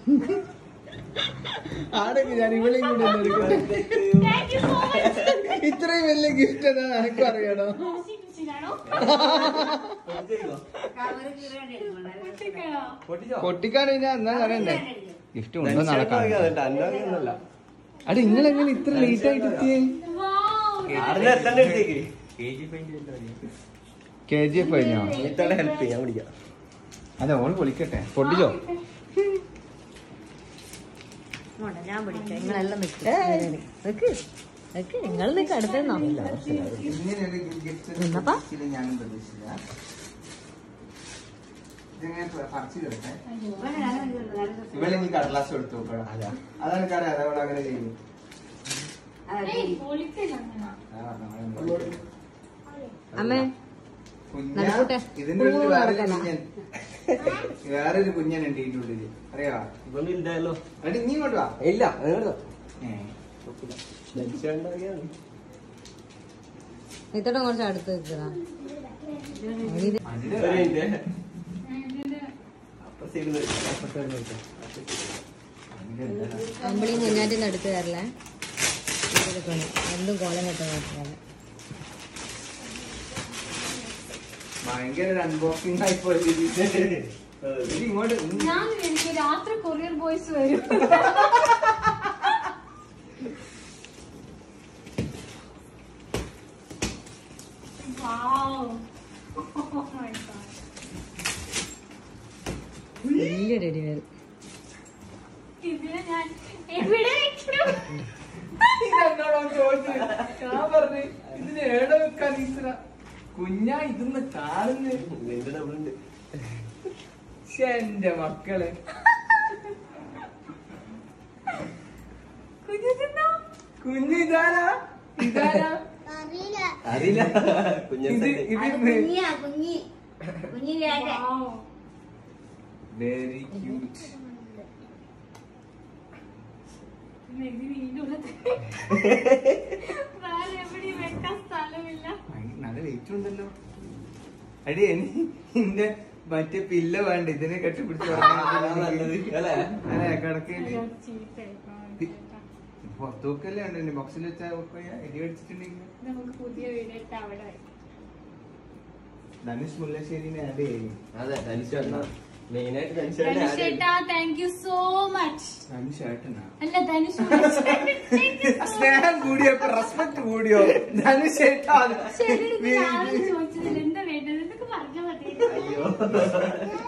ആടൊക്കെ ഞാൻ ഇവളെയും കൂടി ഒന്ന് എടുക്കട്ടെ Thank you so much. ഇത്രയും വലിയ ഗിഫ്റ്റ് എന്താ എനക്കും അറിയണോ Washing machine ആണോ? പൊട്ടിക്കണോ? പൊട്ടിച്ചോ പൊട്ടിക്കാണ് ഞാൻ എന്നാ അറിയണ്ടേ ഗിഫ്റ്റ് ഉണ്ടോ നടക്കാം അന്നൊക്കെയൊന്നുമല്ല അടി നിങ്ങൾ എങ്ങനെ ഇത്ര ലേറ്റ് ആയിട്ട് എത്തിയേ Wow. ആറിന് എത്തണ്ട എടുത്തേക്ക് കെ ജി എഫ് കഴിഞ്ഞോ ഇത്തടെ ഹെൽപ്പ് ചെയ്യാൻ പിടിക്കാം അതെ ഓള് പൊളിക്കട്ടെ പൊട്ടിച്ചോ മോട്ടെ, ഞാൻ പിടിക്കാം നിങ്ങളെല്ലാം നിൽക്ക് നിൽക്ക് നിൽക്ക് നിങ്ങൾ നിൽക്ക് അടുത്തെന്നോ ഇങ്ങനെയൊരു ഗിഫ്റ്റ് എന്നപ്പാ? ഞാനും പ്രതീക്ഷിച്ചില്ല ഇതിങ്ങനെ പറിച്ചു കിടട്ടെ ഇവളെ നീ കടലാസ് കൊടുത്തു നോക്കണം അതാണ് കട അതവൾ അങ്ങനെ ചെയ്തു ഏയ്, പൊളിക്കല്ല അങ്ങനെ. അമ്മേ കുഞ്ഞ നടക്കൂട്ടെ. ഇതിന്റെ ഉള്ളിൽ പൂവ് വേറൊരു നടക്കല. കുഞ്ഞൻ വേറൊരു കുഞ്ഞനുണ്ട് ഇതിന്റെ ഉള്ളില് അറിയാ ഇതൊന്നും ഇല്ലല്ലോ അടി നീ ഇങ്ങോട്ട് വാ ഇല്ല അങ്ങോട്ട് ഏ. ഇത്തോടെ കുറച്ച് അടുത്ത് നിൽക്കുക അതിന്റെ ഇതിന്റെ അതിന്റെ അമ്പിളി മുന്നാറ്റിന്റെ അടുത്ത് കയറില്ലേ എടുക്കണം എന്തും കോലം കെട്ടാൻ പറ്റില്ല ഭയങ്കര ഒരു അൺബോക്സിംഗ് ആയിപ്പോയി ഇത് ഇങ്ങോട്ട് ഞാൻ എനിക്ക് രാത്രി കൊറിയർ ബോയ്സ് വരും Wow. Oh my God. വലിയ റെഡി വരും ഇതിനെ ഞാൻ എവിടെ വെക്കണം ഇതെന്നോടോ ചോദിച്ചത് ഞാൻ പറഞ്ഞു ഇതിന് ഏടെ വെക്കാൻ ഇത്ര കുഞ്ഞാ ഇതൊന്ന് കാണുന്നു നിന്റെ ഡബിളുണ്ട് ശ്ശെ, എന്റെ മക്കളെ കുഞ്ഞിതെന്നോ കുഞ്ഞു ഇതാരാ ഇതാരാ അറിയില്ല ഇത് കുഞ്ഞത്തെ ഇത് Wow. വെരി ക്യൂട്ട് പിന്നെ ഇതിന് ഇതിന്റെ ഉള്ളിൽ വേറെ എവിടെയും വെക്കാൻ സ്ഥലമില്ല നല്ല വെയിറ്റ് ഉണ്ടല്ലോ അടി എനി ഇന്റെ മറ്റേ പില്ല വേണ്ട ഇതിനെ കെട്ടിപ്പിടിച്ച് നല്ലത് അല്ലേ അല്ലെ കിടക്കേണ്ടി ഇതൊരു ചീത്തയായിപ്പോയി. ചേട്ടാ. പുറത്തു വെക്കല്ലേ ഉണ്ട് എന്റെ ബോക്സിൽ വെച്ചാൽ എരി അടിച്ചിട്ടുണ്ടെങ്കിൽ നമുക്ക് പുതിയ വീട് ഇട്ട് അവിടെ വെക്കാം. ധനുഷ് മുല്ലശ്ശേരിനെ ആഡ് ചെയ്യും അതെ ധനുഷ് മെയിനായിട്ട് ധനുഷ് ധനുഷ് ചേട്ടാ thank you so much Dhanush ഏട്ടനാ അല്ല ധനുഷ് thank you so സ്നേഹം കൂടിയപ്പോ റെസ്പെക്ട് കൂടിയോ ധനുഷ് ഏട്ടാ ശരി, ഇത് രാവിലെ ചോദിച്ചതില്ല എന്താ വേണ്ടത് എന്നൊക്കെ പറഞ്ഞാൽ മതി അയ്യോ